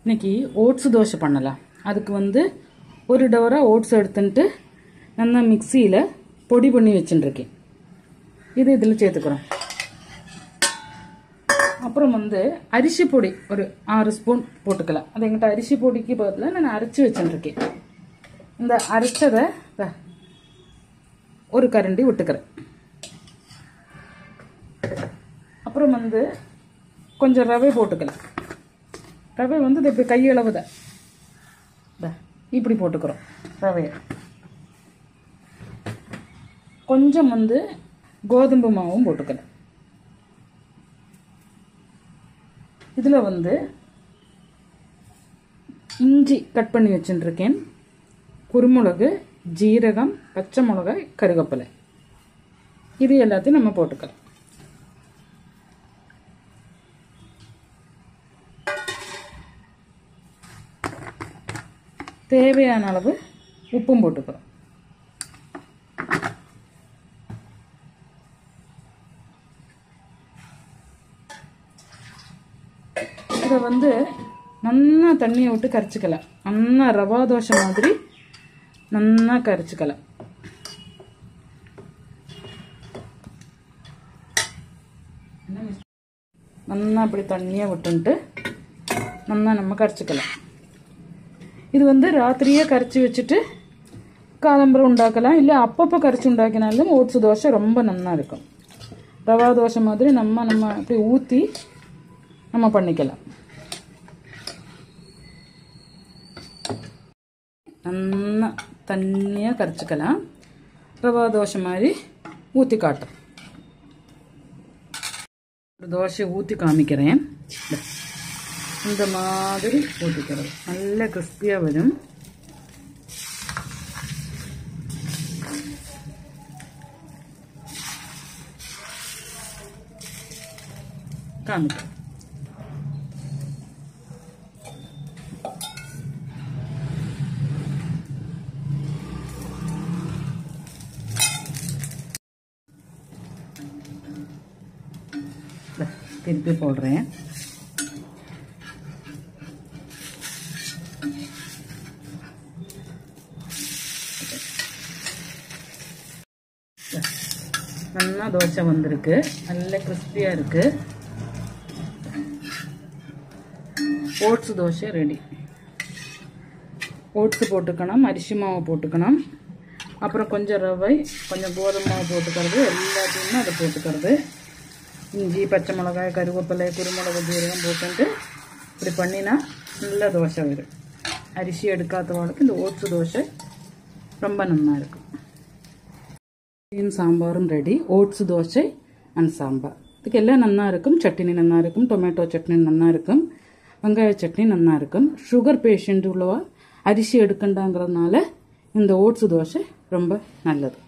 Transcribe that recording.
இன்னைக்கு ஓட்ஸ் தோசை பண்ணலாம் அதுக்கு வந்து ஒரு டவரா ஓட்ஸ் எடுத்துட்டு நல்லா மிக்சியில் பொடி பண்ணி வச்சுட்டுருக்கேன் இது இதில் சேர்த்துக்கிறோம் அப்புறம் வந்து அரிசி பொடி ஒரு ஆறு ஸ்பூன் போட்டுக்கலாம் அது எங்கிட்ட அரிசி பொடிக்கு பதிலாக நான் அரைச்சி வச்சுட்டுருக்கேன் இந்த அரைச்சதை இந்தா, ஒரு கரண்டி விட்டுக்கிறேன் அப்புறம் வந்து கொஞ்சம் ரவை போட்டுக்கலாம் ரவை வந்து இது இப்படி கையளவு தான் இந்தா, இப்படி போட்டுக்கிறோம் ரவையை கொஞ்சம் வந்து கோதுமை மாவும் போட்டுக்கலாம் இதில் வந்து இஞ்சி கட் பண்ணி வச்சுட்டுருக்கேன் குருமிளகு ஜீரகம் பச்சை மிளகாய் கருவேப்பிலை இது எல்லாத்தையும் நம்ம போட்டுக்கலாம் தேவையான அளவு உப்பும் போட்டுக்கிறோம் இதை வந்து நல்லா தண்ணியை விட்டு கரைச்சிக்கலாம் நல்லா ரவா தோசை மாதிரி நல்லா கரைச்சிக்கலாம் நல்லா அப்படி தண்ணியை விட்டுன்ட்டு நல்லா நம்ம கரைச்சிக்கலாம் இது வந்து ராத்திரியே கரைச்சி வச்சுட்டு காலம்பரம் உண்டாக்கலாம் இல்லை அப்பப்போ கரைச்சி உண்டாக்கினாலும் ஓட்ஸ் தோசை ரொம்ப நல்லா இருக்கும் ரவா தோசை மாதிரி நம்ம நம்ம அப்படி ஊற்றி நம்ம பண்ணிக்கலாம் நல்லா தண்ணியாக கரைச்சிக்கலாம் ரவா தோசை மாதிரி ஊற்றி காட்டும் ஒரு தோசையை ஊற்றி காமிக்கிறேன் இதோ. இந்த மாதிரி ஊற்றிக்கிறது நல்ல கிறிஸ்பியாக வரும் காமிக்கிறேன் இதோ, திருப்பி போடுறேன் நல்லா தோசை வந்திருக்கு நல்ல கிறிஸ்பியாக இருக்கு ஓட்ஸ் தோசை ரெடி ஓட்ஸ் போட்டுக்கணும் அரிசி மாவு போட்டுக்கணும் அப்புறம் கொஞ்சம் ரவை கொஞ்சம் கோதுமை மாவு போட்டுக்கிறது எல்லாத்தையுமே அதை போட்டுக்கிறது இஞ்சி பச்சை மிளகாய் கருவேப்பிலை குருமிளகு ஜீரகம் போட்டுட்டு இப்படி பண்ணினா நல்ல தோசை வரும் அரிசி எடுக்காதவங்களுக்கு இந்த ஓட்ஸ் தோசை ரொம்ப நல்லா இருக்கும் இட்லியும் சாம்பாரும் ready oats dosa and sambar இதுக்கு எல்லாம் நல்லா இருக்கும் சட்னி நல்லா இருக்கும் டொமேட்டோ சட்னி நல்லா இருக்கும் வெங்காய சட்னி நல்லா இருக்கும் சுகர் பேஷண்ட் உள்ளவா அரிசி எடுக்கண்டாங்கிறதுனால இந்த ஓட்ஸ் தோசை ரொம்ப நல்லது